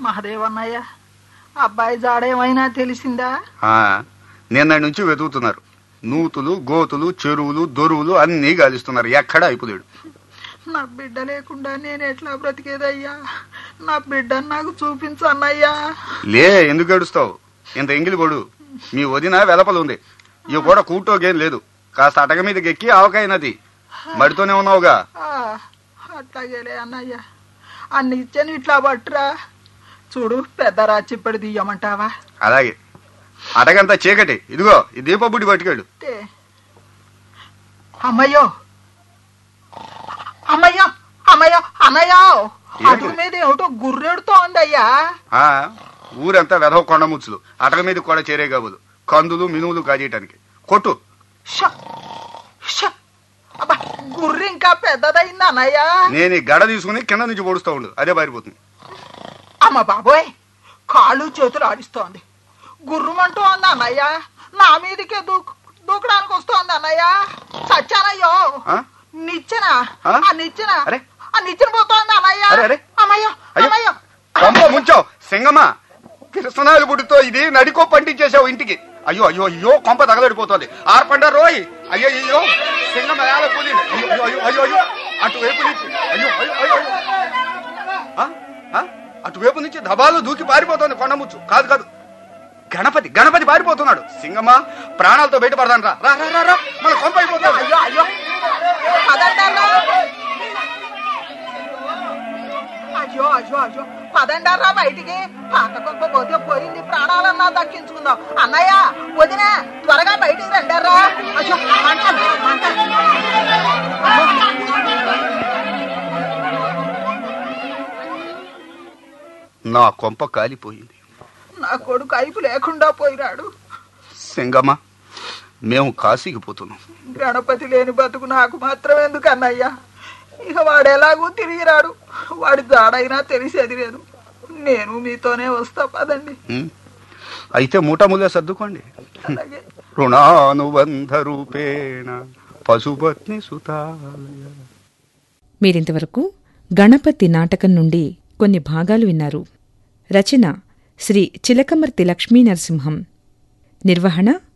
మహదేవన్నయ్య అబ్బాయి జాడేమైనా తెలిసిందా ఆ, నిన్నటి నుంచి వెతుకుతున్నారు నూతులు గోతులు చెరువులు దొరువులు అన్నీ గాలిస్తున్నారు ఎక్కడ అయిపోలేడు నా బిడ్డ లేకుండా నేను ఎట్లా బ్రతికేదయ్యా నా బిడ్డను నాకు చూపించన్నయ్యా లే ఎందుకు ఏడుస్తావు ఇంత ఎంగిలి పడు మీ వదిన వెలపలు ఉంది ఇవి కూడా కూటోగేం లేదు కాస్త అటక మీదకి ఎక్కి ఆవకాయ నది మడితోనే ఉన్నావుగా ఆ, అట్లాగేలే అన్నయ్య అన్ని ఇచ్చాను ఇట్లా పట్టురా చూడు పెద్ద రాచిప్పటి తీయమంటావా అలాగే అటకంతా చీకటి ఇదిగో ఈ దీపబుడి పట్టుకెళ్ళు తే. అమ్మయ్యో అమ్మయ్యో అమ్మయ్యో అన్నయ్యో అటు మీద ఏమిటో గుర్రెడుతో ఉందయ్యా ఆ ఊరంతా వెధవ కొండముచ్చులు అటక మీద కూడా చేరే కాబోలు కందులు మినువులు కాజేయటానికి కొట్టు ష! ష! అబ్బా గుర్రె ఇంకా పెద్దదైంది అన్నయ్య నేను ఈ గడ తీసుకుని కింద నుంచి పొడుస్తూ ఉండు అదే పారిపోతుంది అమ్మ బాబోయ్ కాళ్ళు చేతులు ఆడిస్తోంది గుర్రమంటూ ఉంది అన్నయ్య నా మీదకే దూకు దూకడానికి వస్తోంది అన్నయ్య సచ్చానయ్యో ఆ? నిచ్చెన ఆ? ఆ నిచ్చెన అరే. ఆ నిచ్చెన పోతోంది అన్నయ్య అరే, అరే. అమ్మయ్యో అయ్యో అమ్మయ్యో కొంప ముంచావు సింగమ్మ కిరసనాయలు బుడితో ఇది నడికో పండించేసావు ఇంటికి అయ్యో అయ్యో అయ్యో కొంప తగలడిపోతుంది ఆర్పండ రోయ్ అయ్యో అయ్యో సింగమ్మ ఏల కూలి అయ్యో అయ్యో అయ్యో అయ్యో అటువైపు నుంచి అయ్యో అయ్యో అయ్యో అయ్యో. ఆ? ఆ? అటువైపు నుంచి దబాలు దూకి పారిపోతుంది కొండముచ్చు కాదు కాదు గణపతి గణపతి పారిపోతున్నాడు సింగమ్మ ప్రాణాలతో బయటపడదాను రా రా రా, రా రా మన కొంప అయిపోతుంది అయ్యో అయ్యో పదండారా అయ్యో అయ్యో అయ్యో పదండారా బయటికి పాత కొంప పోతే పోయింది ప్రాణాలన్నా దక్కించుకుందాం అన్నయ్య వదిన త్వరగా బయటికి రండారా అయ్యో మంట మంట నా కొంప కాలిపోయింది నా కొడుకు అయిపు లేకుండా పోయిరాడు సింగమ్మ మేము కాశీకి పోతున్నాం గణపతి లేని బతుకు నాకు మాత్రం ఎందుకు అన్నయ్య ఇక వాడు ఎలాగూ తిరిగిరాడు వాడి జాడైనా తెలిసేది లేదు నేను మీతోనే వస్తా పదండి ఉం? అయితే మూటములే సర్దుకోండి అలాగే రుణానుబంధ రూపేణ పశుపత్ని సుతాలయ మీరింతవరకు గణపతి నాటకం నుండి కొన్ని భాగాలు విన్నారు రచన శ్రీ చిలకమర్తి లక్ష్మీ నరసింహం నిర్వహణ